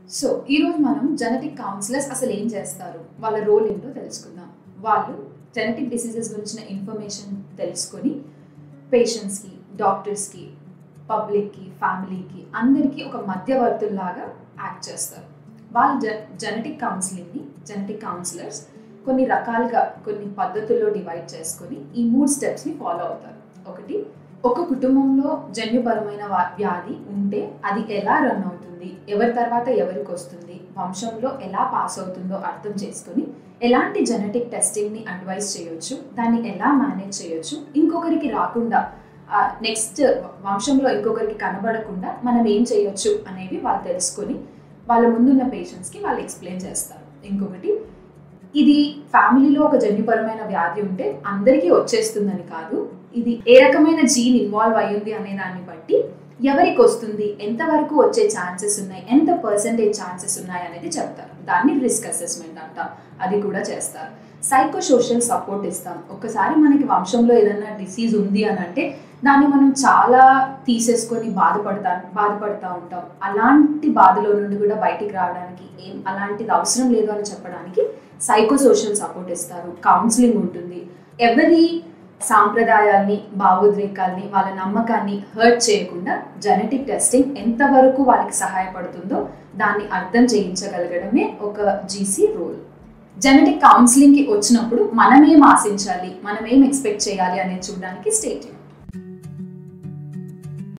so ఈరోజు మనం genetic counsellors అసలు ఏం చేస్తారు వాళ్ళ రోల్ ఏంటో తెలుసుకుందాం వాళ్ళు జెనెటిక్ డిసీజెస్ గురించిన ఇన్ఫర్మేషన్ తెలుసుకొని పేషెంట్స్కి డాక్టర్స్కి పబ్లిక్కి ఫ్యామిలీకి అందరికీ ఒక మధ్యవర్తుల్లాగా యాక్ట్ చేస్తారు వాళ్ళు జె జెనెటిక్ కౌన్సిలింగ్ని జెనెటిక్ కౌన్సిలర్స్ కొన్ని రకాలుగా కొన్ని పద్ధతుల్లో డివైడ్ చేసుకొని ఈ మూడు స్టెప్స్ని ఫాలో అవుతారు ఒకటి ఒక కుటుంబంలో జన్యుపరమైన వా- వ్యాధి ఉంటే అది ఎలా రన్ అవుతుంది ఎవరి తర్వాత ఎవరికి వస్తుంది వంశంలో ఎలా పాస్ అవుతుందో అర్థం చేసుకొని ఎలాంటి జెనెటిక్ టెస్టింగ్ని అడ్వైస్ చేయొచ్చు దాన్ని ఎలా మేనేజ్ చేయొచ్చు ఇంకొకరికి రాకుండా నెక్స్ట్ వంశంలో ఇంకొకరికి కనబడకుండా మనం ఏం చేయొచ్చు అనేవి వాళ్ళు తెలుసుకొని వాళ్ళ ముందున్న పేషెంట్స్కి వాళ్ళు ఎక్స్ప్లెయిన్ చేస్తారు ఇంకొకటి ఇది ఫ్యామిలీలో ఒక జన్యుపరమైన వ్యాధి ఉంటే అందరికీ వచ్చేస్తుందని కాదు ఇది ఏ రకమైన జీన్ ఇన్వాల్వ్ అయ్యింది అనే దాన్ని బట్టి ఎవరికి వస్తుంది ఎంతవరకు వచ్చే ఛాన్సెస్ ఉన్నాయి ఎంత పర్సెంటేజ్ ఛాన్సెస్ ఉన్నాయి అనేది చెప్తారు దాన్ని రిస్క్ అసెస్మెంట్ అంట అది కూడా చేస్తారు సైకో సోషల్ సపోర్ట్ ఇస్తాం ఒక్కసారి మనకి వంశంలో ఏదైనా డిసీజ్ ఉంది అని అంటే దాన్ని మనం చాలా తీసేసుకొని బాధపడతా బాధపడతా ఉంటాం అలాంటి బాధలో నుండి కూడా బయటికి రావడానికి ఏం అలాంటిది అవసరం లేదు అని చెప్పడానికి సైకో సోషల్ సపోర్ట్ ఇస్తారు కౌన్సిలింగ్ ఉంటుంది ఎవరి సాంప్రదాయాల్ని భావోద్రేకాల్ని వాళ్ళ నమ్మకాన్ని హర్ట్ చేయకుండా జెనెటిక్ టెస్టింగ్ ఎంతవరకు వాళ్ళకి సహాయపడుతుందో దాన్ని అర్థం చేయించగలగడమే ఒక జీసీ రోల్ జెనెటిక్ కౌన్సిలింగ్కి వచ్చినప్పుడు మనం ఏం ఆశించాలి మనం ఏం ఎక్స్పెక్ట్ చేయాలి అనేది చూడడానికి స్టేట్